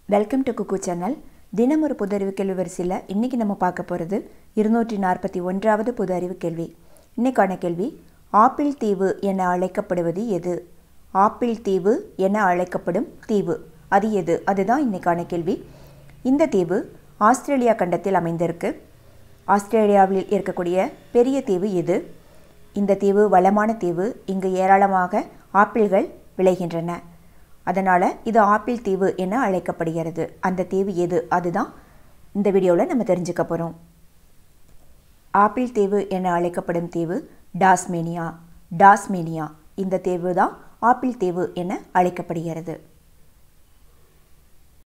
welcome to cook channel தினம் ஒரு புது அறிவு கேள்வி வரிசையில் இன்றைக்கி நம்ம பார்க்க போகிறது இருநூற்றி நாற்பத்தி ஒன்றாவது புது அறிவு கேள்வி இன்னைக்கான கேள்வி ஆப்பிள் தீவு என அழைக்கப்படுவது எது ஆப்பிள் தீவு என அழைக்கப்படும் தீவு அது எது அதுதான் இன்னைக்கான கேள்வி இந்த தீவு ஆஸ்திரேலியா கண்டத்தில் அமைந்திருக்கு ஆஸ்திரேலியாவில் இருக்கக்கூடிய பெரிய தீவு இது இந்த தீவு வளமான தீவு இங்கு ஏராளமாக ஆப்பிள்கள் விளைகின்றன அதனால் இது ஆப்பிள் தீவு என அழைக்கப்படுகிறது அந்த தீவு எது அதுதான் இந்த வீடியோவில் நம்ம தெரிஞ்சுக்க போகிறோம் ஆப்பிள் தீவு என அழைக்கப்படும் தீவு டாஸ்மேனியா டாஸ்மேனியா இந்த தீவு தான் ஆப்பிள் தீவு என அழைக்கப்படுகிறது